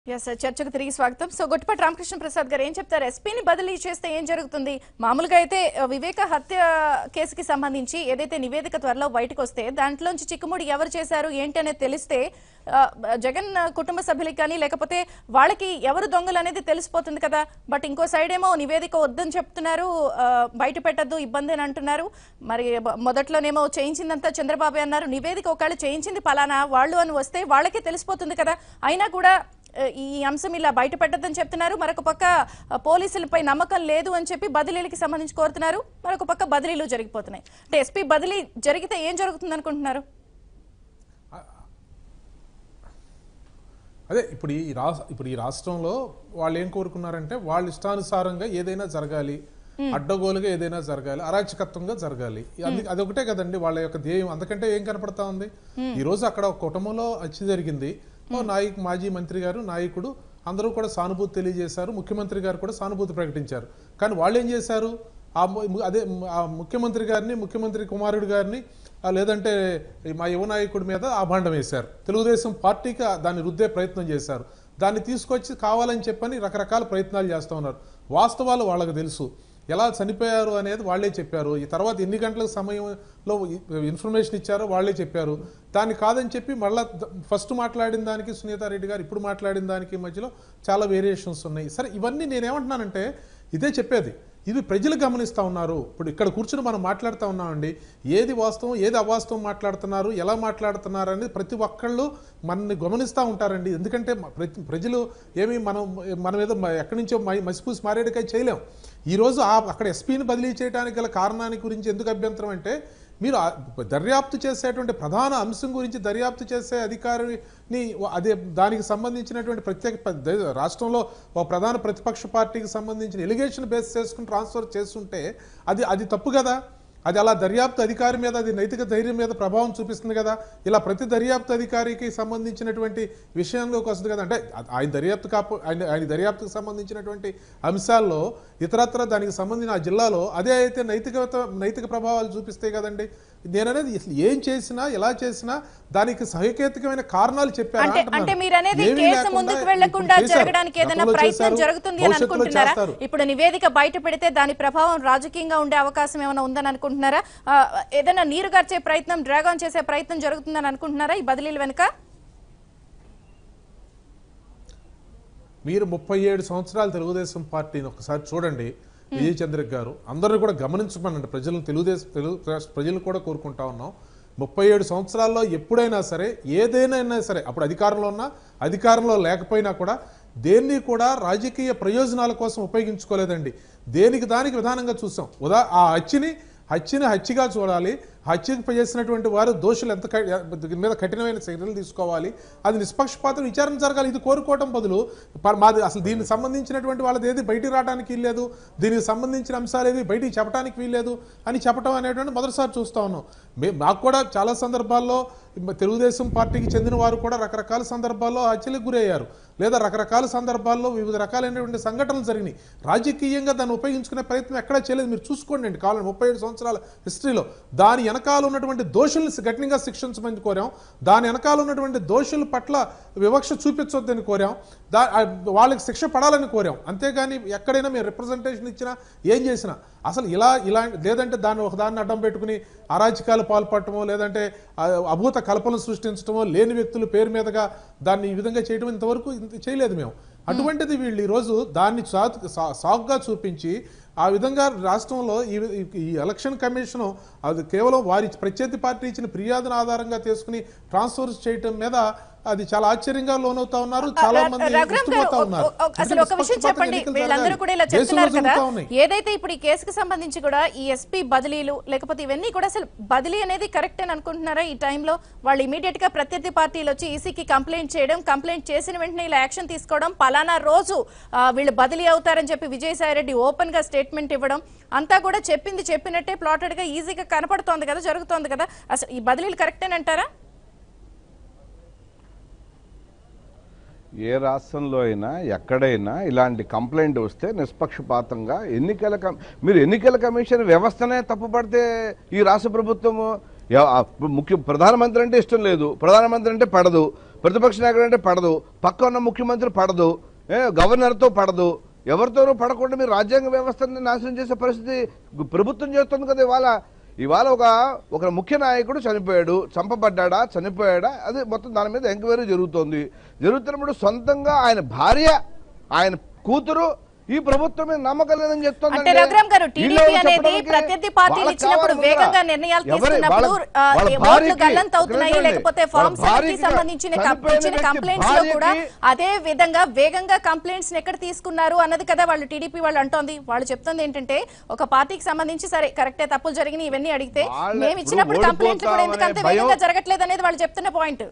Yes sir చర్చకు తిరిగి స్వాగతం సో గొట్టిపాటి రామకృష్ణ ప్రసాద్ గారు ఏం చెప్తారు ఎస్పీని బదిలీ చేస్తే ఏం జరుగుతుంది మామూలుగా అయితే ఆ, వివేక హత్య కేసుకి సంబంధించి ఏదైతే నివేదిక త్వరలో బయటకు వస్తే దాంట్లోంచి చిక్కుముడి ఎవరు చేశారు ఏంటి అనేది తెలిస్తే ఆ, జగన్ కుటుంబ సభ్యులకి కానీ లేకపోతే వాళ్ళకి ఎవరు దొంగలు అనేది తెలిసిపోతుంది కదా బట్ ఇంకో సైడ్ ఏమో నివేదిక వద్దని చెప్తున్నారు ఆ, బయట పెట్టద్దు ఇబ్బంది అని అంటున్నారు మరి బ- మొదట్లోనేమో చేయించిందంతా చంద్రబాబు అన్నారు నివేదిక ఒకవేళ చేయించింది పలానా వాళ్ళు అని వస్తే వాళ్ళకే తెలిసిపోతుంది కదా అయినా కూడా ఆ, ఈ అంశం ఇలా బయట పెట్టద్దని చెప్తున్నారు మరొక పక్క ఆ, పోలీసులపై నమ్మకం లేదు అని చెప్పి బదిలీలకి సంబంధించి కోరుతున్నారు మరొక పక్క బదిలీలు జరిగిపోతున్నాయి అంటే ఎస్పీ బదిలీ జరిగితే ఏం జరుగుతుంది అనుకుంటున్నారు అదే ఇప్పుడు ఈ రాష్ట్ర ఇప్పుడు ఈ రాష్ట్రంలో వాళ్ళు ఏం కోరుకున్నారంటే వాళ్ళ ఇష్టానుసారంగా ఏదైనా జరగాలి అడ్డగోలుగా ఏదైనా జరగాలి అరాచకత్వంగా జరగాలి అది అదొకటే కదండి వాళ్ళ యొక్క ధ్యేయం అందుకంటే ఏం కనపడతా ఉంది ఈ రోజు అక్కడ ఒక కుటుంబంలో హత్య జరిగింది ఓ నాయక్ మాజీ మంత్రి గారు నాయకుడు అందరూ కూడా సానుభూతి తెలియజేశారు ముఖ్యమంత్రి గారు కూడా సానుభూతి ప్రకటించారు కానీ వాళ్ళు ఏం చేశారు ఆ ము- ము- అదే ము- ఆ ముఖ్యమంత్రి గారిని ముఖ్యమంత్రి కుమారుడు గారిని ఆ లేదంటే ఈ మా యువ నాయకుడి మీద ఆభాండం వేశారు తెలుగుదేశం పార్టీకి ఆ దాన్ని రుద్దే ప్రయత్నం చేశారు దాన్ని తీసుకొచ్చి కావాలని చెప్పని రకరకాల ప్రయత్నాలు చేస్తూ ఉన్నారు వాస్తవాలు వాళ్ళకి తెలుసు ఎలా చనిపోయారు అనేది వాళ్ళే చెప్పారు ఈ తర్వాత ఎన్ని గంటల సమయంలో ఇన్ఫర్మేషన్ ఇచ్చారో వాళ్ళే చెప్పారు దాన్ని కాదని చెప్పి మళ్ళా ద- ఫస్ట్ మాట్లాడిన దానికి సునీతారెడ్డి గారు ఇప్పుడు మాట్లాడిన దానికి మధ్యలో చాలా వేరియేషన్స్ ఉన్నాయి సరే ఇవన్నీ నేనేమంటున్నానంటే ఇదే చెప్పేది ఇది ప్రజలు గమనిస్తూ ఉన్నారు ఇప్పుడు ఇక్కడ కూర్చుని మనం మాట్లాడుతూ ఉన్నామండి ఏది వాస్తవం ఏది అవాస్తవం మాట్లాడుతున్నారు ఎలా మాట్లాడుతున్నారు అనేది ప్రతి ఒక్కళ్ళు మనల్ని గమనిస్తూ ఉంటారండి ఎందుకంటే మ- ప్రతి ప్రజలు ఏమి మనం మన మీద మ- ఎక్కడి నుంచో మై- మసిపూసి మారేడుకాయ చేయలేం ఈరోజు ఆ అక్కడ ఎస్పీని బదిలీ చేయడానికి గల కారణానికి గురించి ఎందుకు అభ్యంతరం అంటే మీరు ఆ దర్యాప్తు చేసేటువంటి ప్రధాన అంశం గురించి దర్యాప్తు చేసే అధికారిని అదే దానికి సంబంధించినటువంటి ప్రత్యేక ప- ద- రాష్ట్రంలో ఒక ప్రధాన ప్రతిపక్ష పార్టీకి సంబంధించిన ఎలిగేషన్ బేస్ చేసుకుని ట్రాన్స్ఫర్ చేస్తుంటే అది అది తప్పు కదా అది అలా దర్యాప్తు అధికారి మీద అది నైతిక ధైర్యం మీద ప్రభావం చూపిస్తుంది కదా ఇలా ప్రతి దర్యాప్తు అధికారికి సంబంధించినటువంటి విషయంలోకి వస్తుంది కదా అంటే ఆ- ఆయన దర్యాప్తు కాపు ఆయన ఆయన దర్యాప్తుకు సంబంధించినటువంటి అంశాల్లో ఇతరత్ర దానికి సంబంధించిన ఆ జిల్లాలో అదే అయితే నైతికత నైతిక ప్రభావాలు చూపిస్తాయి కదండి నేననేది అసలు ఏం చేసినా ఎలా చేసినా దానికి సహేతుకమైన కారణాలు చెప్పారా అంటే అంటున్నాను. అంటే మీరు అనేది ఏమీ కేసు లేకుండా ముందుకు ఇప్పుడు వెళ్లకుండా చేశారు. జరగడానికి ఏదైనా గతంలో ప్రయత్నం చేశారు, జరుగుతుంది అని భవిష్యత్తులో అనుకుంటున్నారా చేస్తారు. ఇప్పుడు నివేదిక బయట పెడితే దాని ప్రభావం రాజకీయంగా ఉండే అవకాశం ఏమైనా ఉందని అనుకుంటున్నారా ఆ, ఏదైనా నీరు గార్చే ప్రయత్నం డ్రాగ్ ఆన్ చేసే ప్రయత్నం జరుగుతుందని అనుకుంటున్నారా ఈ బదిలీల వెనుక మీరు ముప్పై ఏడు సంవత్సరాలు తెలుగుదేశం పార్టీని ఒకసారి చూడండి విజయ్ చంద్ర గారు అందరూ కూడా గమనించమనండి ప్రజలను తెలుగుదేశం తెలుగు ప్రజలు కూడా కోరుకుంటా ఉన్నాం ముప్పై ఏడు సంవత్సరాల్లో ఎప్పుడైనా సరే ఏదైనా సరే అప్పుడు అధికారంలో ఉన్నా అధికారంలో లేకపోయినా కూడా దేన్ని కూడా రాజకీయ ప్రయోజనాల కోసం ఉపయోగించుకోలేదండి దేనికి దానికి విధానంగా చూసాం ఉదా ఆ హత్యని హత్యని హత్యగా చూడాలి హత్యకు చేసినటువంటి వారు దోషులు ఎంత క- దీని మీద కఠినమైన చర్యలు తీసుకోవాలి అది నిష్పక్షపాత విచారణ జరగాలి ఇది కోరుకోవటం బదులు ప- మాది అసలు దీనికి సంబంధించినటువంటి వాళ్ళది ఏది బయటికి రావడానికి వీల్లేదు దీనికి సంబంధించిన అంశాలు ఏవి బయటికి చెప్పడానికి వీల్లేదు అని చెప్పడం అనేటువంటి మొదటిసారి చూస్తా ఉన్నాం మే మాకు కూడా చాలా సందర్భాల్లో మ- తెలుగుదేశం పార్టీకి చెందిన వారు కూడా రకరకాల సందర్భాల్లో హత్యలకు గురయ్యారు లేదా రకరకాల సందర్భాల్లో వివిధ రకాలైనటువంటి సంఘటనలు జరిగినాయి రాజకీయంగా దాన్ని ఉపయోగించుకునే ప్రయత్నం ఎక్కడా చేయలేదు మీరు చూసుకోండి అండి కాలం ముప్పై ఏడు సంవత్సరాల హిస్టరీలో దాని వెనకాల ఉన్నటువంటి దోషుల్ని కఠినంగా శిక్షించమని కోరాం దాని వెనకాల ఉన్నటువంటి దోషుల పట్ల వివక్ష చూపించొద్దని కోరాం దా ఆ వాళ్ళకి శిక్ష పడాలని కోరాం అంతేగాని ఎక్కడైనా మేము రిప్రజెంటేషన్ ఇచ్చినా ఏం చేసినా అసలు ఇలా ఇలా లేదంటే దాన్ని ఒక దాన్ని అడ్డం పెట్టుకుని అరాచకాలు పాల్పడటమో లేదంటే ఆ అభూత కల్పనలు సృష్టించడమో లేని వ్యక్తుల పేరు మీదుగా దాన్ని ఈ విధంగా చేయడం ఇంతవరకు ఇంత చేయలేదు మేము అటువంటిది వీళ్ళు ఈరోజు దాన్ని సాగు సా- సాగుగా చూపించి ఆ విధంగా రాష్ట్రంలో ఈ ఈ ఎలక్షన్ కమిషన్ అది కేవలం వారి ప్రత్యర్థి పార్టీ ఇచ్చిన ఫిర్యాదును ఆధారంగా తీసుకుని ట్రాన్స్ఫర్ చేయటం మీద అది చాలా ఆశ్చర్యంగా లోనవుతా ఉన్నారు చాలా మంది రఘురామ్ గారు విస్తుపోతా ఒ- ఉన్నారు ఒ- అసలు ఒక విషయం నిష్పక్షపాతంగా చెప్పండి ఎన్నికలు వీళ్ళందరూ జరగాలి. కూడా ఇలా దేశంలో చెప్తున్నారు కదా జరుగుతా ఉన్నాయి. ఏదైతే ఇప్పుడు ఈ కేసుకు సంబంధించి కూడా ఈ ఎస్పీ బదిలీలు లేకపోతే ఇవన్నీ కూడా అసలు బదిలీ అనేది కరెక్ట్ అని అనుకుంటున్నారా ఈ టైంలో వాళ్ళు ఇమీడియట్ గా ప్రత్యర్థి పార్టీలు వచ్చి ఈసీకి కంప్లైంట్ చేయడం కంప్లైంట్ చేసిన వెంటనే ఇలా యాక్షన్ తీసుకోవడం పలానా రోజు ఆ, వీళ్ళు బదిలీ అవుతారని చెప్పి విజయసాయి రెడ్డి ఓపెన్ గా స్టేట్మెంట్ ఇవ్వడం అంతా కూడా చెప్పింది చెప్పినట్టే ప్లాటెడ్ గా ఈజీగా కనపడుతోంది కదా జరుగుతోంది కదా అసలు ఈ బదిలీలు కరెక్టేనంటారా ఏ రాష్ట్రంలో అయినా ఎక్కడైనా ఇలాంటి కంప్లైంట్ వస్తే నిష్పక్షపాతంగా ఎన్నికల కమ్- మీరు ఎన్నికల కమిషన్ వ్యవస్థనే తప్పుపడితే ఈ రాష్ట్ర ప్రభుత్వము ఎవ- ఆ ముఖ్య ప్రధానమంత్రి అంటే ఇష్టం లేదు ప్రధానమంత్రి అంటే పడదు ప్రతిపక్ష నాయకుడు అంటే పడదు పక్క ఉన్న ముఖ్యమంత్రి పడదు ఏ, గవర్నర్తో పడదు ఎవరితోనూ పడకుండా మీరు రాజ్యాంగ వ్యవస్థని నాశనం చేసే పరిస్థితి గు- ప్రభుత్వం చేస్తుంది కదా ఇవాళ ఇవాళ ఒక ఒక ముఖ్య నాయకుడు చనిపోయాడు చంపబడ్డాడా చనిపోయాడా అది మొత్తం దాని మీద ఎంక్వైరీ జరుగుతోంది జరుగుతున్నప్పుడు సొంతంగా ఆయన భార్య ఆయన కూతురు ఈ ప్రభుత్వం మీద నమ్మకం లేదని చెప్తుంది అంటే రఘురామ్ గారు టీడీపీ అనేది ప్రత్యర్థి పార్టీలు ఇచ్చినప్పుడు వేగంగా నిర్ణయాలు తీసుకున్నప్పుడు ఆ, ఏ ఓట్లు గల్లంత అవుతున్నాయి లేకపోతే ఫార్మ్స్ కి సంబంధించిన కం- ఇచ్చిన కంప్లైంట్స్ లో కూడా అదే విధంగా వేగంగా కంప్లైంట్స్ ఎక్కడ తీసుకున్నారు అన్నది కదా వాళ్ళు టీడీపీ వాళ్ళు అంటోంది వాళ్ళు చెప్తుంది ఏంటంటే ఒక పార్టీకి సంబంధించి సరే కరెక్టే తప్పులు జరిగినాయి ఇవన్నీ అడిగితే వాళ్ళ- మేము ఇచ్చినప్పుడు ఇప్పుడు కంప్లైంట్లు కూడా ఎందుకు అంత ఓడిపోతామనే వేగంగా భయం- జరగట్లేదు అనేది వాళ్ళు చెప్తున్న పాయింట్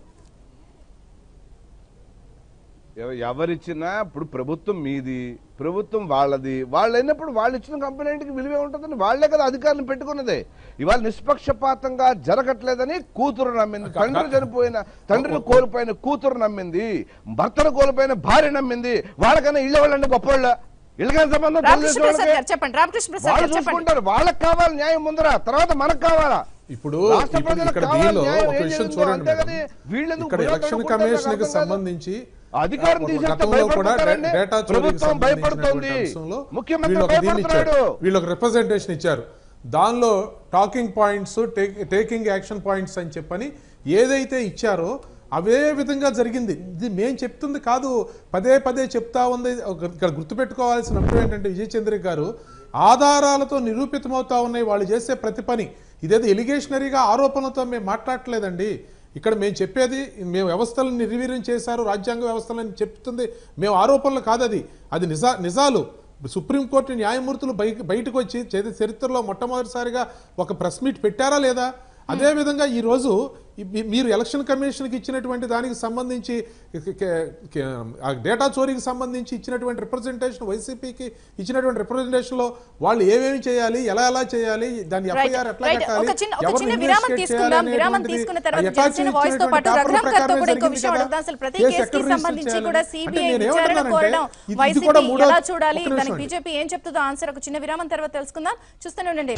ఎవ- ఎవరిచ్చినా ఇప్పుడు ప్రభుత్వం మీది ప్రభుత్వం వాళ్ళది వాళ్ళు అయినప్పుడు వాళ్ళు ఇచ్చిన కంప్లైంట్కి విలువే ఉంటుందని వాళ్ళే కదా అధికారులు పెట్టుకున్నదే ఇవాళ నిష్పక్షపాతంగా జరగట్లేదని కూతురు నమ్మింది తండ్రి చనిపోయిన తండ్రిని కోల్పోయిన కూతురు నమ్మింది భర్తను కోల్పోయిన భార్య నమ్మింది వాళ్ళకన్నా ఇళ్ళ వాళ్ళంటే గొప్పవాళ్ళ ఇళ్ళకైనా సంబంధం రామకృష్ణ తెలుగుదేశం ప్రసాద్ వాళ్ళకి. గారు చెప్పండి రామకృష్ణ ప్రసాద్ వాళ్ళు గారు చెప్పండి చూసుకుంటారు వాళ్ళకి కావాలి న్యాయం ముందర తర్వాత మనకు కావాలా ఇప్పుడు రాష్ట్ర ఇప్పుడు ప్రజలకు ఇక్కడ కావాలి దీనిలో న్యాయం ఒక ఏం విషయం జరిగిందో చూడండి అంతేగాని మేడం. వీళ్ళెందుకు ఇక్కడ భుజాలు ఎలక్షన్ తడుముకుంటారో కమిషన్ కి నాకు అర్థం కాదు. సంబంధించి అధికారం ఆ, తీసేస్తే గతంలో కూడా భయపడతారండి. డేటా చోరీకి ప్రభుత్వం భయపడుతోంది. సంబంధించినటువంటి అంశంలో ముఖ్యమంత్రి వీళ్ళు ఒక దీన్ని ఇచ్చారు. భయపడుతున్నాడు. వీళ్ళు ఒక రిప్రజెంటేషన్ ఇచ్చారు దానిలో talking points taking action points అని చెప్పని ఏదైతే ఇచ్చారో అవే విధంగా జరిగింది ఇది మేం చెప్తుంది కాదు పదే పదే చెప్తా ఉంది ఒక- ఇక్కడ గుర్తుపెట్టుకోవాల్సిన అంశం ఏంటంటే విజయ్ చంద్ర గారు ఆధారాలతో నిరూపితమవుతా ఉన్నాయి వాళ్ళు చేసే ప్రతి పని ఇదేదో ఎలిగేషనరీగా ఆరోపణలతో మేము మాట్లాడట్లేదండి ఇక్కడ మేము చెప్పేది మేము వ్యవస్థలను నిర్వీర్యం చేశారు రాజ్యాంగ వ్యవస్థలను చెప్తుంది మేము ఆరోపణలు కాదు అది అది నిజా నిజాలు సుప్రీంకోర్టు న్యాయమూర్తులు బయ బయటకు వచ్చి చరి- చరిత్రలో మొట్టమొదటిసారిగా ఒక ప్రెస్ మీట్ పెట్టారా లేదా అదే విధంగా ఈ రోజు ఈ- మీ- మీరు ఎలక్షన్ కమిషన్కి ఇచ్చినటువంటి దానికి సంబంధించి కే- కే- కే- ఆ డేటా చోరీకి సంబంధించి ఇచ్చినటువంటి రిప్రజెంటేషన్ వైసీపీకి ఇచ్చినటువంటి రిప్రజెంటేషన్ లో వాళ్ళు ఏమేమి చేయాలి ఎలా ఎలా చేయాలి దాని Right, ఎఫ్ఐఆర్ ఎట్లా right. కట్టాలి ఒక చిన్న ఒక ఎవరిని చిన్న విరామం investigate తీసుకుందాం చేయాలి విరామం అనేటువంటిది తీసుకున్న తర్వాత ఆ attach జనసేన వాయిస్ తో ఇచ్చినటువంటి పాటు పేపర్ రఘురామ్ గారితో ప్రకారమే కూడా ఇంకో జరిగింది విషయం కదా. అడుగుదాం అసలు ప్రతి కేసు కేసుకి ఎక్కడ రిజిస్టర్ సంబంధించి చేయాలి? కూడా అంటే సిబిఐ నేను విచారణ ఏమంటున్నానంటే, కోరడం ఇది- ఇది వైసీపీ కూడా మూడో- ఎలా చూడాలి ఒక్క దానికి నిమిషం అండి. బీజేపీ ఏం చెప్తుందో ఆన్సర్ ఒక చిన్న విరామం తర్వాత తెలుసుకుందాం చూస్తూనే ఉండండి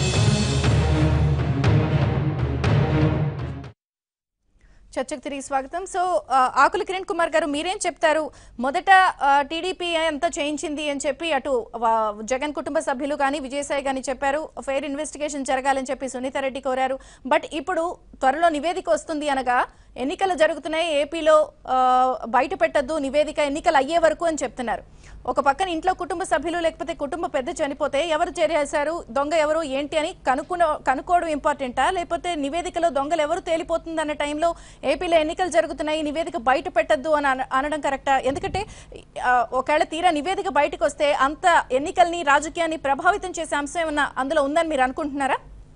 చర్చకు తిరిగి స్వాగతం సో ఆ, ఆకుల కిరణ్ కుమార్ గారు మీరేం చెప్తారు మొదట టీడీపీ అంతా చేయించింది అని చెప్పి అటు వా- జగన్ కుటుంబ సభ్యులు కానీ విజయసాయి కానీ చెప్పారు ఫెయిర్ ఇన్వెస్టిగేషన్ జరగాలని చెప్పి సునీతారెడ్డి కోరారు బట్ ఇప్పుడు త్వరలో నివేదిక వస్తుంది అనగా ఎన్నికలు జరుగుతున్నాయి ఏపీలో ఆ, బయట పెట్టద్దు నివేదిక ఎన్నికలు అయ్యే వరకు అని చెప్తున్నారు ఒక పక్కన ఇంట్లో కుటుంబ సభ్యులు లేకపోతే కుటుంబ పెద్ద చనిపోతే ఎవరు చేరేశారు దొంగ ఎవరు ఏంటి అని కనుక్కున కనుక్కోవడం ఇంపార్టెంటా లేకపోతే నివేదికలో దొంగలు ఎవరు తేలిపోతుంది అన్న టైంలో ఏపీలో ఎన్నికలు జరుగుతున్నాయి నివేదిక బయట పెట్టద్దు అని అన- అనడం కరెక్టా ఎందుకంటే ఆ, ఒకవేళ తీరా నివేదిక బయటకు వస్తే అంత ఎన్నికల్ని రాజకీయాన్ని ప్రభావితం చేసే అంశం ఏమన్నా అందులో ఉందని మీరు అనుకుంటున్నారా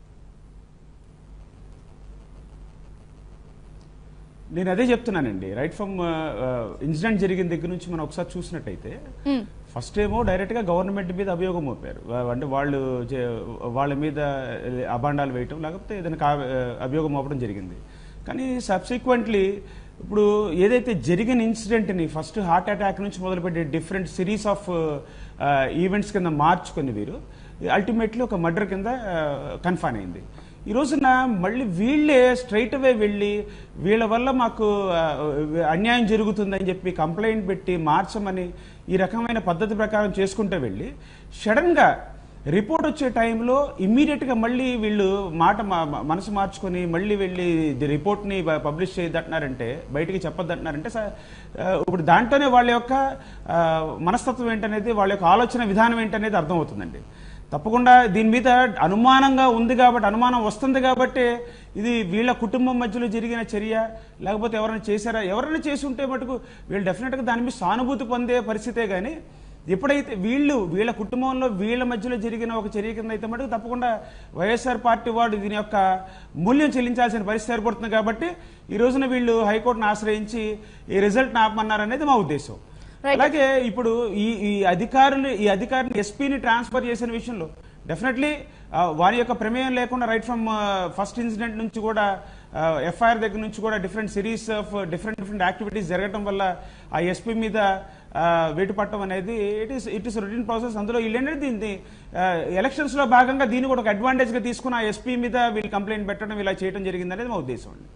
నేను అదే చెప్తున్నానండి రైట్ ఫ్రమ్ ఇన్సిడెంట్ జరిగిన దగ్గర నుంచి మనం ఒకసారి చూసినట్టయితే ఫస్ట్ ఏమో డైరెక్ట్గా గవర్నమెంట్ మీద అభియోగం మోపారు వా- అంటే వాళ్ళు చే- వాళ్ళ మీద అభాండాలు వేయటం లేకపోతే ఏదైనా కా- అభియోగం మోపడం జరిగింది కానీ సబ్సిక్వెంట్లీ ఇప్పుడు ఏదైతే జరిగిన ఇన్సిడెంట్ని ఫస్ట్ హార్ట్ అటాక్ నుంచి మొదలుపెట్టి డిఫరెంట్ సిరీస్ ఆఫ్ ఈవెంట్స్ కింద మార్చుకొని వీరు అల్టిమేట్లీ ఒక మర్డర్ కింద కన్ఫైన్ అయింది ఈ రోజున మళ్ళీ వీళ్ళే స్ట్రైట్ అవే వెళ్ళి వీళ్ళ వల్ల మాకు ఆ, అన్యాయం జరుగుతుందని చెప్పి కంప్లైంట్ పెట్టి మార్చమని ఈ రకమైన పద్ధతి ప్రకారం చేసుకుంటూ వెళ్ళి సడన్గా రిపోర్ట్ వచ్చే టైంలో ఇమ్మీడియట్గా మళ్ళీ వీళ్ళు మాట మా- మా- మనసు మార్చుకొని మళ్ళీ వెళ్ళి ది రిపోర్ట్ని పబ్లిష్ చేయదంటున్నారంటే బయటికి చెప్పొద్దంటున్నారంటే స- ఆ, ఇప్పుడు దాంట్లోనే వాళ్ళ యొక్క ఆ, మనస్తత్వం ఏంటనేది వాళ్ళ యొక్క ఆలోచన విధానం ఏంటనేది అర్థమవుతుందండి తప్పకుండా దీని మీద అనుమానంగా ఉంది కాబట్టి అనుమానం వస్తుంది కాబట్టి ఇది వీళ్ళ కుటుంబం మధ్యలో జరిగిన చర్య లేకపోతే ఎవరైనా చేశారా ఎవరైనా చేసి ఉంటే మటుకు వీళ్ళు డెఫినెట్గా దాని మీద సానుభూతి పొందే పరిస్థితే కానీ ఎప్పుడైతే వీళ్ళు వీళ్ళ కుటుంబంలో వీళ్ళ మధ్యలో జరిగిన ఒక చర్య కింద అయితే మటుకు తప్పకుండా వైఎస్ఆర్ పార్టీ వాడు దీని యొక్క మూల్యం చెల్లించాల్సిన పరిస్థితి ఏర్పడుతుంది కాబట్టి ఈ రోజున వీళ్ళు హైకోర్టును ఆశ్రయించి ఈ రిజల్ట్ని ఆపమన్నారనేది మా ఉద్దేశం Right. అలాగే ఇప్పుడు ఈ ఈ అధికారులు ఈ అధికారిని ఎస్పీని ట్రాన్స్ఫర్ చేసిన విషయంలో డెఫినెట్లీ వారి యొక్క ప్రమేయం లేకుండా రైట్ ఫ్రమ్ ఫస్ట్ ఇన్సిడెంట్ నుంచి కూడా ఎఫ్ఐఆర్ దగ్గర నుంచి కూడా different series of different different activities జరగడం వల్ల ఆ ఎస్పీ మీద ఆ, వేటు పట్టడం అనేది it is it is routine process అందులో వీళ్ళు ఏంటంటే దీన్ని ఎలక్షన్స్ లో భాగంగా దీన్ని కూడా ఒక అడ్వాంటేజ్ గా తీసుకుని ఆ ఎస్పీ మీద వీళ్ళు కంప్లైంట్ పెట్టడం ఇలా చేయడం జరిగింది అనేది మా ఉద్దేశం అండి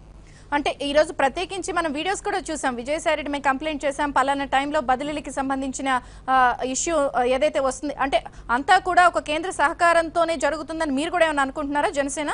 అంటే ఈ రోజు ప్రత్యేకించి మనం వీడియోస్ కూడా చూసాం విజయసాయి రెడ్డి మేము కంప్లైంట్ చేసాం పలానా టైంలో బదిలీలకి సంబంధించిన ఇష్యూ ఏదైతే వస్తుంది అంటే అంతా కూడా ఒక కేంద్ర సహకారంతోనే జరుగుతుందని మీరు కూడా ఏమైనా అనుకుంటున్నారా జనసేన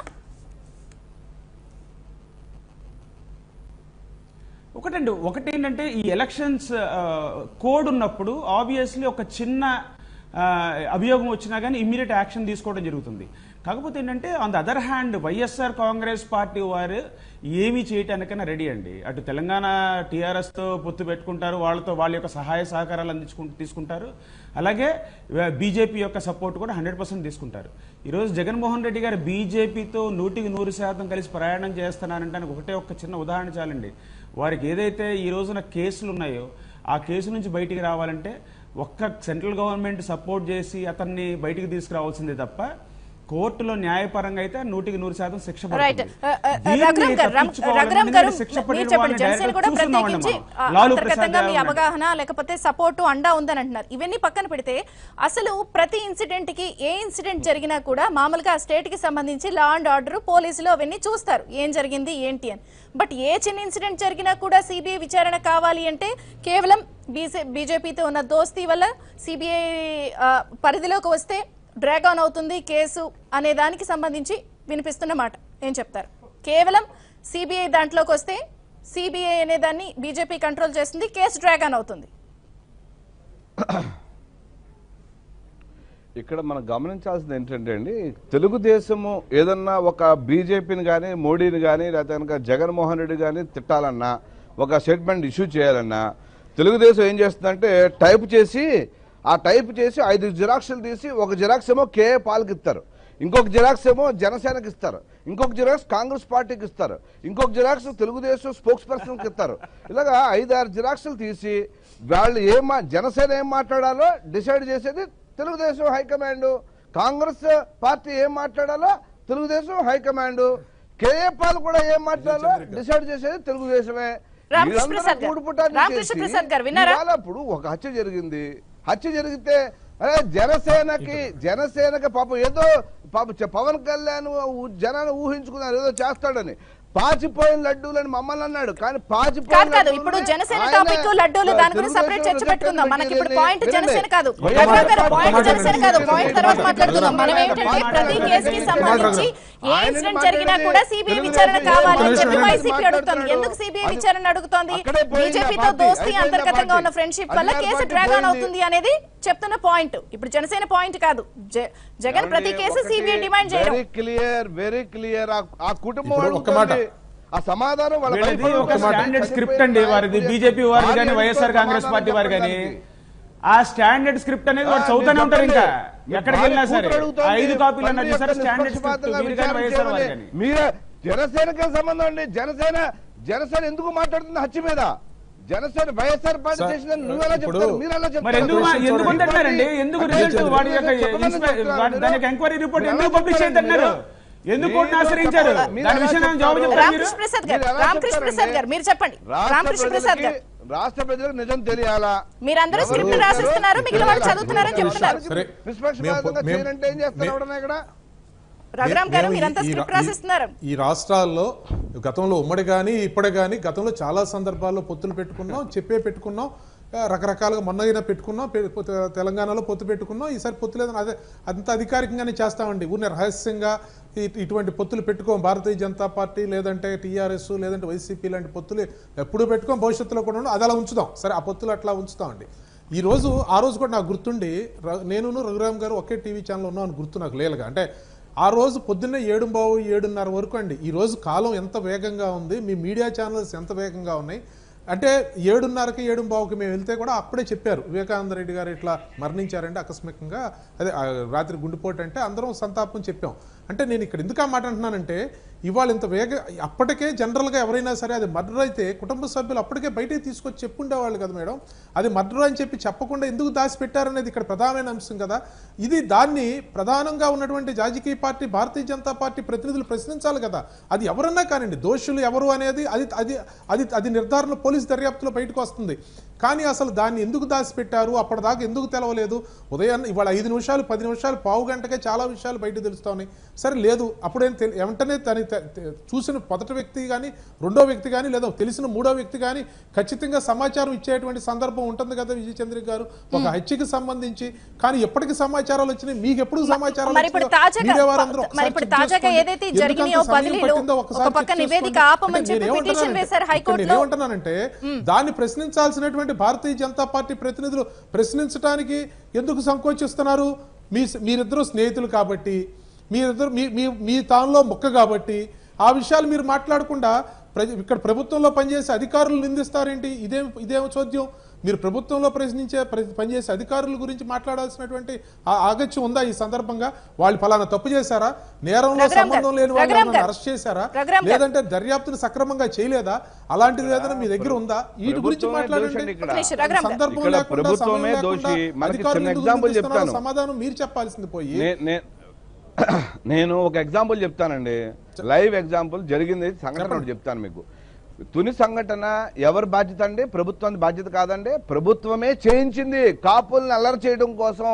ఒకటండి ఒకటి ఏంటంటే ఈ ఎలక్షన్స్ కోడ్ ఉన్నప్పుడు ఆబ్వియస్లీ ఒక చిన్న ఆ, అభియోగం వచ్చినా కానీ ఇమ్మీడియట్ యాక్షన్ తీసుకోవడం జరుగుతుంది కాకపోతే ఏంటంటే on the other hand YSR Congress party వారు ఏమీ చేయటానికైనా రెడీ అండి అటు తెలంగాణ టీఆర్ఎస్తో పొత్తు పెట్టుకుంటారు వాళ్ళతో వాళ్ళ యొక్క సహాయ సహకారాలు అందించుకుంటూ తీసుకుంటారు అలాగే బీజేపీ యొక్క సపోర్ట్ కూడా హండ్రెడ్ పర్సెంట్ తీసుకుంటారు ఈరోజు జగన్మోహన్ రెడ్డి గారు బీజేపీతో నూటికి నూరు శాతం కలిసి ప్రయాణం చేస్తున్నానంటే ఆయనకు ఒకటే ఒక చిన్న ఉదాహరణ చాలండి వారికి ఏదైతే ఈ రోజున కేసులు ఉన్నాయో ఆ కేసు నుంచి బయటికి రావాలంటే ఒక్క సెంట్రల్ గవర్నమెంట్ సపోర్ట్ చేసి అతన్ని బయటికి తీసుకురావాల్సిందే తప్ప కోర్టులో న్యాయపరంగా అయితే నూటికి నూరు శాతం శిక్ష రైట్ పడుతుంది. దీన్ని రఘురామ్ గారు రామ్- తప్పించుకోవాలని రఘురామ్ గారు శిక్ష మీరు పడిన చెప్పండి వాళ్ళని జనసేన direct కూడా చూస్తున్నామండి ప్రత్యేకించి మనం. ఆ, లాలూ అంతర్గతంగా ప్రసాద్ మీ గారు అవగాహన లేకపోతే సపోర్టు అండా ఉందని అంటున్నారు ఇవన్నీ పక్కన పెడితే అసలు ప్రతి ఇన్సిడెంట్ కి ఏ ఇన్సిడెంట్ జరిగినా కూడా మామూలుగా ఆ స్టేట్ కి సంబంధించి లా అండ్ ఆర్డర్ పోలీసులు అవన్నీ చూస్తారు ఏం జరిగింది ఏంటి అని బట్ ఏ చిన్న ఇన్సిడెంట్ జరిగినా కూడా సిబిఐ విచారణ కావాలి అంటే కేవలం బీసీ బీజేపీతో ఉన్న దోస్తీ వల్ల సిబిఐ పరిధిలోకి వస్తే డ్రాగ్ ఆన్ అవుతుంది కేసు అనే దానికి సంబంధించి వినిపిస్తున్న మాట ఏం చెప్తారు కేవలం సిబిఐ దాంట్లోకి వస్తే సిబిఐ అనే దాన్ని బీజేపీ కంట్రోల్ చేస్తుంది కేసు డ్రాగ్ ఆన్ అవుతుంది ఇక్కడ మనం గమనించాల్సింది ఏంటంటే అండి తెలుగుదేశము ఏదన్నా ఒక బీజేపీని కానీ మోడీని కానీ లేకపోతే కనుక జగన్మోహన్ రెడ్డి కానీ తిట్టాలన్నా ఒక స్టేట్మెంట్ ఇష్యూ చేయాలన్నా తెలుగుదేశం ఏం చేస్తుందంటే టైప్ చేసి ఆ టైప్ చేసి ఐదు జిరాక్స్లు తీసి ఒక జిరాక్స్ ఏమో కేఏ పాల్కి ఇస్తారు ఇంకొక జిరాక్స్ ఏమో జనసేనకి ఇస్తారు ఇంకొక జిరాక్స్ కాంగ్రెస్ పార్టీకి ఇస్తారు ఇంకొక జిరాక్స్ తెలుగుదేశం స్పోక్స్ పర్సన్కి ఇస్తారు ఇలాగా ఐదారు జిరాక్స్లు తీసి వాళ్ళు ఏం మా జనసేన ఏం మాట్లాడాలో డిసైడ్ చేసేది తెలుగుదేశం హైకమాండ్ కాంగ్రెస్ పార్టీ ఏం మాట్లాడాలో తెలుగుదేశం హైకమాండ్ కేఏ పాల్ కూడా ఏం మాట్లాడాలో డిసైడ్ చేసేది తెలుగుదేశమే రామకృష్ణ వీళ్ళందరూ ప్రసాద్ గారు. కూడుపుటాన్ని రామకృష్ణ చేసి ప్రసాద్ గారు విన్నారా? ఇవాళ ఇప్పుడు ఒక హత్య జరిగింది హత్య జరిగితే అరే జనసేనకి జనసేనకి పాపం ఏదో పాపం చ- పవన్ కళ్యాణ్ ఊ- జనాన్ని ఊహించుకున్నారు ఏదో చేస్తాడని పాచిపోయిన లడ్డూలని మమ్మల్ని అన్నాడు కానీ పాచిపోయిన కాదు కాదు లడ్డూలని ఇప్పుడు జనసేన ఆయన టాపిక్ లడ్డూలు దాని గురించి తెలుగుదేశం సపరేట్ చర్చ రిజెక్ట్ పెట్టుకుందాం మనకి ఇప్పుడు పెట్టింది. పాయింట్ వినండి. జనసేన కాదు ఒక రఘురామ్ మాట- గారు ఒక పాయింట్ మాట జనసేన కాదు వినండి. పాయింట్ తర్వాత మాట్లాడుకుందాం మనం ఆయన ఏంటంటే మాట్లాడండి. ప్రతి కేసుకి సంబంధించి ఏ ఆయన ఇన్సిడెంట్ మాట్లాడండి. జరిగినా కూడా సిబిఐ తెలుగుదేశం విచారణ ఏం కావాలి అని మాట్లాడుతున్నాడు? చెప్పి వైసీపీ మాట్లాడుతున్నాడు. అడుగుతోంది ఎందుకు సిబిఐ అది- విచారణ అడుగుతోంది అక్కడే పోయింది ఆ బీజేపీతో పార్టీ. దోస్తీ అయిపోయింది ఆ అంతర్గతంగా ఉన్న పార్టీ. ఫ్రెండ్షిప్ వల్ల అధికార కేసు పార్టీ డ్రాగ్ ఆన్ పోయింది. అవుతుంది అనేది చెప్తున్న పాయింట్ ఇప్పుడు జనసేన పాయింట్ కాదు జ- జగన్ ప్రతి కేసు సిబిఐ డిమాండ్ చేయడం వెరీ క్లియర్ వెరీ క్లియర్ ఆ కుటుంబం ఇప్పుడు ఒక్క మాట. అడుగుతోంది. ఆ సమాధానం వాళ్ళ వీళ్ళది వైఫ్ ఒక అడుగుతోంది. స్టాండర్డ్ స్క్రిప్ట్ అండి వారిది బీజేపీ వారిది కానీ భార్య వైఎస్ఆర్ కాంగ్రెస్ సమాధానం పార్టీ వారు కానీ చెప్పడానికి. ఆ స్టాండర్డ్ స్క్రిప్ట్ అనేది వాడు ఆ, చదువుతూనే మీరు ఉంటారు ఇంకా చెప్పండి. ఎక్కడికి భార్య వెళ్ళినా సరే కూతురు అడుగుతోంది. ఐదు కాపీలు తండ్రి అన్నది యొక్క సరే స్టాండర్డ్ స్క్రిప్ట్ నిష్పక్షపాతంగా వీరు కానీ విచారణ వైఎస్ఆర్ వారు చేయమని. కానీ మీరే జనసేనకి సంబంధం అండి జనసేన జనసేన ఎందుకు మాట్లాడుతుంది హత్య మీద జనసేన వైఎస్ఆర్ పార్టీ సార్, చేసిన నువ్వు ఎలా ఇప్పుడు- చెప్తారు మీరు ఎలా చెప్తారు మరి ఎందుకు మా- చూడండి. ఎందుకు అంటున్నారండి ఎందుకు అంటే రిజల్ట్ చెప్పండి. వాడి యొక్క చెప్పమని ఇన్స్పై- చెప్తున్నారు వాడి- దాని యొక్క ఎంక్వైరీ రిపోర్ట్ మీరు ఎందుకు ఎలా పబ్లిష్ చెప్తారండి చేయద్దన్నారు మీరు? ఎందుకు కోర్టును మీరు ఆశ్రయించారు చెప్పండి. మీరు దాని ఎలా విషయం నేను జవాబు చెప్తారు? చెప్తాను మీరు రామకృష్ణ ప్రసాద్ గారు మీరు ఎలా రామకృష్ణ చెప్తారండి? ప్రసాద్ గారు మీరు చెప్పండి రాష్ట్ర రామకృష్ణ ప్రసాద్ గారు ప్రజలకి రాష్ట్ర ప్రజలకు నిజం తెలియాలా మీరందరూ ఎవరు స్క్రిప్ట్ చెప్తారో రాసిస్తున్నారు మిగిలిన వాళ్ళు తెలియాలా? చదువుతున్నారని చెప్తున్నారు సరే. నిష్పక్షపాతంగా మేము- చేయనంటే ఏం చేస్తారు మేము- ఎవడన్నా ఇక్కడ రఘురామ్ గారు మేము ఈ- మీరంతా ఈ- స్క్రిప్ట్ ఈ- రాసిస్తున్నారు ఈ రాష్ట్రాల్లో గతంలో ఉమ్మడి కానీ ఇప్పటి కానీ గతంలో చాలా సందర్భాల్లో పొత్తులు పెట్టుకున్నాం చెప్పే పెట్టుకున్నాం ఆ, రకరకాలుగా మొన్న అయినా పెట్టుకున్నాం పె- పొత్తు- తెలంగాణలో పొత్తు పెట్టుకున్నాం ఈసారి పొత్తు లేదని అదే అంత అధికారికంగానే చేస్తామండి ఊరిని రహస్యంగా ఇ- ఇటువంటి పొత్తులు పెట్టుకోం భారతీయ జనతా పార్టీ లేదంటే టీఆర్ఎస్ లేదంటే వైసీపీ లాంటి పొత్తులు ఎప్పుడు పెట్టుకోం భవిష్యత్తులో కూడా ఉండవు. అది అలా ఉంచుదాం సరే ఆ పొత్తులు అట్లా ఉంచుతామండి ఈ రోజు ఆ రోజు కూడా నాకు గుర్తుండి ర- నేనును రఘురామ్ గారు ఒకే టీవీ ఛానల్ ఉన్నాం అని గుర్తు నాకు లేలుగా అంటే ఆ రోజు పొద్దున్నే ఏడు బావు ఏడున్నర వరకు అండి ఈ రోజు కాలం ఎంత వేగంగా ఉంది మీ మీడియా ఛానల్స్ ఎంత వేగంగా ఉన్నాయి అంటే ఏడున్నరకి ఏడు బావుకి మేము వెళ్తే కూడా అప్పుడే చెప్పారు వివేకానంద రెడ్డి గారు ఇట్లా మరణించారంటే ఆకస్మికంగా అదే ఆ రాత్రి గుండెపోటు అంటే అందరం సంతాపం చెప్పాం అంటే నేను ఇక్కడ ఎందుకు ఆ మాట అంటున్నానంటే ఇవాళ ఇంత వేగ అప్పటికే జనరల్గా ఎవరైనా సరే అది మర్డర్ అయితే కుటుంబ సభ్యులు అప్పటికే బయటికి తీసుకొచ్చి చెప్పుండేవాళ్ళు కదా మేడం అది మర్డర్ అని చెప్పి చెప్పకుండా ఎందుకు దాచిపెట్టారనేది ఇక్కడ ప్రధానమైన అంశం కదా ఇది దాన్ని ప్రధానంగా ఉన్నటువంటి రాజకీయ పార్టీ భారతీయ జనతా పార్టీ ప్రతినిధులు ప్రశ్నించాలి కదా అది ఎవరన్నా కానివ్వండి దోషులు ఎవరు అనేది అది అది అది అది నిర్ధారణ పోలీస్ దర్యాప్తులో బయటకు వస్తుంది కానీ అసలు దాన్ని ఎందుకు దాచిపెట్టారు అప్పటిదాకా ఎందుకు తెలవలేదు ఉదయాన్నే ఇవాళ ఐదు నిమిషాలు పది నిమిషాలు పావు గంటకే చాలా విషయాలు బయట తెలుస్తా ఉన్నాయి సరే లేదు అప్పుడేం తెలి- వెంటనే దాని తె- తె- చూసిన మొదటి వ్యక్తి కానీ రెండో వ్యక్తి కానీ లేదా తెలిసిన మూడో వ్యక్తి కానీ ఖచ్చితంగా సమాచారం ఇచ్చేటువంటి సందర్భం ఉంటుంది కదా విజయ చంద్రిక గారు ఒక హత్యకి సంబంధించి కానీ ఎప్పటికి సమాచారాలు వచ్చినాయి మీకు ఎప్పుడు సమాచారాలు మరి ఇప్పుడు వచ్చినాయో తాజాగా మీరే వారందరూ మరి ఒకసారి ఇప్పుడు check తాజాగా చేసుకోండి. ఏదైతే ఎందుకంత జరిగినాయో సమయం బదిలీలు పట్టిందో ఒకసారి ఒక పక్క check నివేదిక చేసుకోండి. ఆపమని అంటే చెప్పి నేను పిటిషన్ ఏమంటున్నానంటే- వేశారు ఇక్కడ హైకోర్టులో నేనేమంటున్నానంటే దాన్ని ప్రశ్నించాల్సినటువంటి భారతీయ జనతా పార్టీ ప్రతినిధులు ప్రశ్నించడానికి ఎందుకు సంకోచిస్తున్నారు మీ మీరిద్దరూ స్నేహితులు కాబట్టి మీరిద్దరు మీ మీ మీ తానులో మొక్క కాబట్టి ఆ విషయాలు మీరు మాట్లాడకుండా ప్రజ- ఇక్కడ ప్రభుత్వంలో పనిచేసే అధికారులు నిందిస్తారేంటి ఇదేం ఇదేం చోద్యం మీరు ప్రభుత్వంలో ప్రశ్నించే ప్ర- పనిచేసే అధికారుల గురించి మాట్లాడాల్సినటువంటి ఆ ఆగత్యం ఉందా ఈ సందర్భంగా వాళ్ళు ఫలానా తప్పు చేశారా నేరంలో రఘురామ్ గారు, సంబంధం లేని రఘురామ్ వాళ్ళని గారు, అరెస్ట్ చేశారా రఘురామ్ గారు. లేదంటే దర్యాప్తును సక్రమంగా చేయలేదా అలాంటిది ఏదైనా మీ దగ్గర ఉందా వీటి గురించి ప్రభుత్వమే మాట్లాడండి దోషండి ఇక్కడ. ఒక నిమిషం, రఘురామ్ గారు. సందర్భం ఇక్కడ లేకుండా, ప్రభుత్వమే సమయం లేకుండా దోషి. మనకి అధికారులు చిన్న ఎందుకు example నిందిస్తున్నారో చెప్తాను. సమాధానం మీరు చెప్పాల్సింది పోయి నే- నే- నేను ఒక ఎగ్జాంపుల్ చెప్తానండి లైవ్ ఎగ్జాంపుల్ జరిగింది సంఘటన ఒకటి చెప్తాను మీకు తుని సంఘటన ఎవరి బాధ్యత అండి ప్రభుత్వానికి బాధ్యత కాదండి ప్రభుత్వమే చేయించింది కాపుల్ని అల్లరి చేయడం కోసం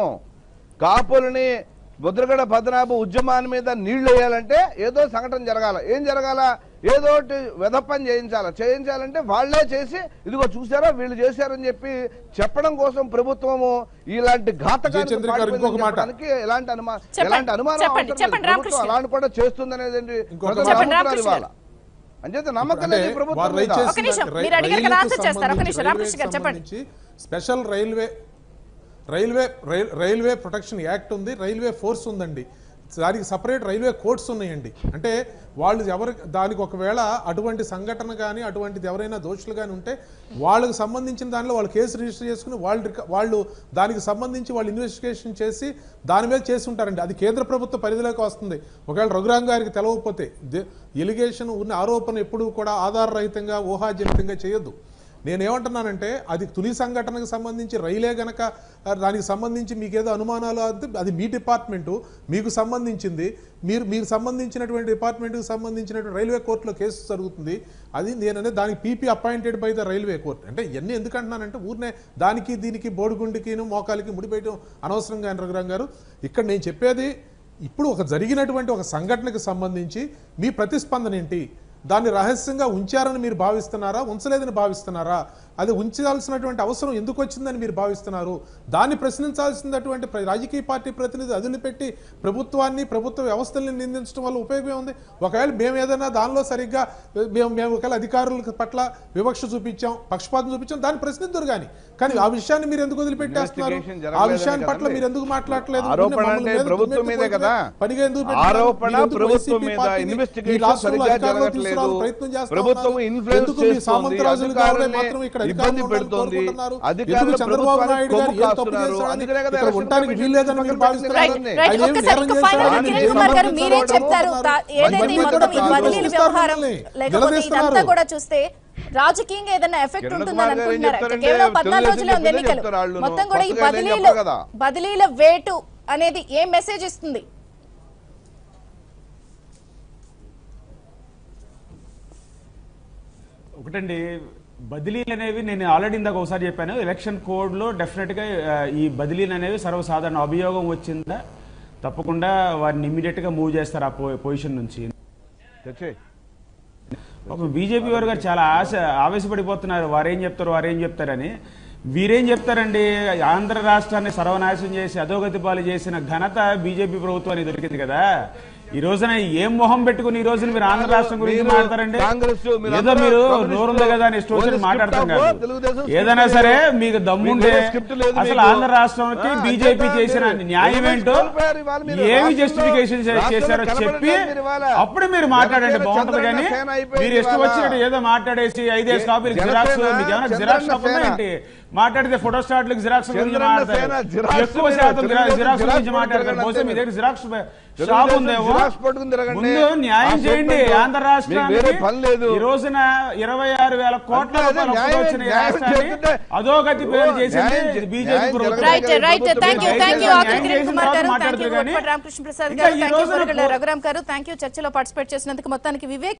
కాపుల్ని ముద్రగడ పద్మనాభ ఉద్యమాన్ని మీద నీళ్లు వేయాలంటే ఏదో సంఘటన జరగాల ఏం జరగాల ఏదో ఒకటి వెధపని చేయించాల చేయించాలంటే వాళ్ళే చేసి ఇదిగో చూసారా వీళ్ళు చేశారని చెప్పి చెప్పడం కోసం ప్రభుత్వము ఇలాంటి ఘాతకానికి జయచంద్ర గారు ఇంకొక మాట. పాల్పడిందని చెప్పడానికి ఎలాంటి అనుమానం చెప్పండి. ఎలాంటి అనుమానం చెప్పండి. అవసరం లేదు. చెప్పండి, ప్రభుత్వం రామకృష్ణ. అలాంటి కూడా చేస్తుంది అనేది ఇంకొక ప్రజల మాట. చెప్పండి, అభిప్రాయాలు రామకృష్ణ ఇవ్వాల అంచేత నమ్మకం అంటే లేదు ఈ ప్రభుత్వం వారు మీద. రైట్ ఒక నిమిషం, చేసిన మీరు అడిగారు కదా, రైలుకు ఆన్సర్ చేస్తారు. ఒక నిమిషం, సంబంధించి, రామకృష్ణ గారు చెప్పండి. సంబంధించి special railway railway rail- railway protection act ఉంది రైల్వే ఫోర్స్ ఉందండి దానికి సపరేట్ రైల్వే కోర్ట్స్ ఉన్నాయండి అంటే వాళ్ళు ఎవరు దానికి ఒకవేళ అటువంటి సంఘటన కానీ అటువంటిది ఎవరైనా దోషులు కానీ ఉంటే వాళ్ళకి సంబంధించిన దానిలో వాళ్ళు కేసు రిజిస్టర్ చేసుకుని వాళ్ళు రిక- వాళ్ళు దానికి సంబంధించి వాళ్ళు ఇన్వెస్టిగేషన్ చేసి దాని మీద చేసి ఉంటారండి అది కేంద్ర ప్రభుత్వ పరిధిలోకి వస్తుంది ఒకవేళ రఘురాం గారికి తెలవకపోతే ఎలిగేషన్ ఉన్న ఆరోపణ ఎప్పుడూ కూడా ఆధారరహితంగా ఊహాజనితంగా చేయొద్దు నేనేమంటున్నానంటే అది తుని సంఘటనకు సంబంధించి రైలే గనక ఆ, దానికి సంబంధించి మీకు ఏదో అనుమానాలు అంటే అది మీ డిపార్ట్మెంటు మీకు సంబంధించింది మీరు మీకు సంబంధించినటువంటి డిపార్ట్మెంట్కి సంబంధించినటువంటి రైల్వే కోర్టులో కేసు జరుగుతుంది అది నేననే దానికి PP appointed by the railway court అంటే ఇవన్నీ ఎందుకు అంటున్నానంటే ఊరినే దానికి దీనికి బోడిగుండికిను మోకాలికి ముడిపోయటం అనవసరంగా రఘురాం గారు ఇక్కడ నేను చెప్పేది ఇప్పుడు ఒక జరిగినటువంటి ఒక సంఘటనకు సంబంధించి మీ ప్రతిస్పందన ఏంటి దాన్ని రహస్యంగా ఉంచారని మీరు భావిస్తున్నారా ఉంచలేదని భావిస్తున్నారా అది ఉంచాల్సినటువంటి అవసరం ఎందుకు వచ్చిందని మీరు భావిస్తున్నారు దాన్ని ప్రశ్నించాల్సినటువంటి ప్ర- రాజకీయ పార్టీ ప్రతినిధి అదులు పెట్టి ప్రభుత్వాన్ని ప్రభుత్వ వ్యవస్థల్ని నిందించడం వల్ల ఉపయోగం ఉంది ఒకవేళ మేము ఏదైనా దానిలో సరిగ్గా మేము మేము ఒకవేళ అధికారుల పట్ల వివక్ష చూపించాం పక్షపాతం చూపించాం దాన్ని ప్రశ్నిద్దరు కానీ కానీ ఆ విషయాన్ని మీరు ఎందుకు వదిలిపెట్టేస్తున్నారు Investigation ఆ జరగలేదని విషయాన్ని పట్ల కదండి. మీరు ఎందుకు మాట్లాడలేదు ఆరోపణ మమ్మల్ని అంటే మీద ప్రభుత్వం దుమ్మెత్తి మీదే పోయటమే కదా. పనిగా ఎందుకు పెట్టారు? ఆరోపణ మీరు ఎందుకు ప్రభుత్వం వైసీపీ మీద పార్టీని ఈ ఇన్వెస్టిగేషన్ రాష్ట్రంలో సరిగ్గా అధికారంలో జరగట్లేదు. తీసుకురావాలని ప్రయత్నం చేస్తా ప్రభుత్వం ఉన్నారు. ఇన్ఫ్లుయెన్స్ ఎందుకు మీ చేస్తోంది. సామంతరాజులు కావాలని అధికారుల్ని మాత్రం ఇక్కడ ఇబ్బంది అధికారంలో ఉండాలని పెడుతోంది. కోరుకుంటున్నారు? అధికారులు ఎందుకు చంద్రబాబు ప్రభుత్వానికి నాయుడు గారు కొమ్ము ఏ తప్పు కాస్తున్నారు? చేశారని అందుకనే కదా ఇక్కడ ఎలక్షన్ ఉండడానికి కమిషన్ వీల్లేదని మీరు పక్కన భావిస్తున్నారు రైట్ పెట్టింది. రైట్ ఆయన ఏం ఒక్కసారి నేరం ఇంకా చేశారు? ఫైనల్ గా ఆయన కిరణ్ ఏం కుమార్ గారు సంబంధించిన మీరేం వాడు చెప్తారు ఉన్నారు? తా- ఏదైతే ఈ ఇవన్నీ మొత్తం ఈ కూడా బదిలీల ప్రశ్నిస్తారు వ్యవహారం మిమ్మల్ని. లేకపోతే ఇదంతా నిలదీస్తున్నారు. కూడా చూస్తే రాజకీయంగా ఏదైనా ఎఫెక్ట్ కిరణ్ ఉంటుందని కుమార్ గారు ఏం అనుకుంటున్నారా చెప్తారంటే కేవలం పద్నాలుగు తెలుగుదేశం రోజులే ఉంది చెప్పిందే ఎన్నికలు చెప్తారు వాళ్ళు. మొత్తం కూడా ఈ కొత్తగా ఏం బదిలీలు చెప్పరు కదా. బదిలీల వేటు అనేది ఏం మెసేజ్ ఇస్తుంది ఒకటండి బదిలీలు అనేవి నేను ఆల్రెడీ ఇందాక ఒకసారి చెప్పాను ఎలక్షన్ కోడ్లో డెఫినెట్గా ఆ, ఈ బదిలీలు అనేవి సర్వసాధారణ అభియోగం వచ్చిందా తప్పకుండా వారిని ఇమ్మీడియట్గా మూవ్ చేస్తారు ఆ పొ- పొజిషన్ నుంచి తెచ్చేయ్. పాపం బీజేపీ వారు గారు చాలా ఆశ ఆవేశపడిపోతున్నారు వారేం చెప్తారు వారేం చెప్తారని వీరేం చెప్తారండి ఆంధ్ర రాష్ట్రాన్ని సర్వనాశనం చేసి అధోగతి పాలు చేసిన ఘనత బీజేపీ ప్రభుత్వానికి దొరికింది కదా ఈ రోజున ఏం మొహం పెట్టుకుని ఈ రోజున మీరు ఆంధ్ర రాష్ట్రం గురించి మీరు మాట్లాడతారండి కాంగ్రెస్, మీరు ఏదో అందరూ మీరు కమ్యూనిస్టులు, నోరుంది కదా అని ఇష్టం వచ్చినట్టు ఓన్లీ మాట్లాడతాం స్క్రిప్ట్ కాదు ఆఫ్ తెలుగుదేశం స్క్రిప్ట్ ఏదైనా లేదు. సరే మీకు దమ్ముంటే మీకు స్క్రిప్ట్ లేదు అసలు మీకు. ఆంధ్ర రాష్ట్రానికి ఆ, బీజేపీ అంతేనా చేసిన మీరు? న్యాయం ఎవరు ఏంటో కోల్పోయారు ఇవాళ మీరు? ఏమి రాష్ట్రంలో- జస్టిఫికేషన్ రాష్ట్రంలో చేశారో చెప్పి కనబడట్లేదు మీరు ఇవాళ. అప్పుడు మీరు మాట్లాడండి జనసేన బాగుంటది కానీ సేన అయిపోయింది మీరు ఇష్టం ఇవాళ. వచ్చినట్టు ఏదో మాట్లాడేసి ఐదేసి జన- కాపీలు జనసేన జిరాక్స్ మీకు ఏమైనా జిరాక్స్ చంద్రన్న షాప్ ఉందా సేన. ఏంటి మాట్లాడితే ఫోటో స్టాట్లకు జిరాక్స్ గురించి చంద్రన్న మాట్లాడతారు సేన, జిరాక్స్ ఎక్కువ మీద శాతం తెలుగుదేశం జిరాక్స్ గురించి జిరాక్స్ మాట్లాడతారు పట్టుకుని బహుశా మీ తిరగండి. దగ్గర జిరాక్స్ షాప్ తెలుగుదేశం ఉందేమో జిరాక్స్ పట్టుకుని తిరగండి. ముందు న్యాయం ఆ చేయండి స్టేట్మెంట్ ఆంధ్ర మీకు వేరే రాష్ట్రానికి పని లేదు. ఈ రోజున ఇరవై ఆరు వేల కోట్ల అదే, రూపాయలు అప్పులు న్యాయం- వచ్చిన ఈ న్యాయం రాష్ట్రాన్ని చేస్తుంటే- అధోగతి పేరు ఓ, చేసింది న్యాయం- బీజేపీ న్యాయం ప్రభుత్వం రైట్ జరగదు. Right thank you thank you న్యాయం ఆకుల కిరణ్ చేసిన కుమార్ గారు తర్వాత థ్యాంక్ యూ మాట్లాడతారు కానీ రామకృష్ణ ప్రసాద్ ఇంకా గారు ఈ థ్యాంక్ యూ రోజున రఘురామ్ గారు థ్యాంక్ యూ చర్చలో పార్టిసిపేట్ చేసినందుకు మొత్తానికి వివేక్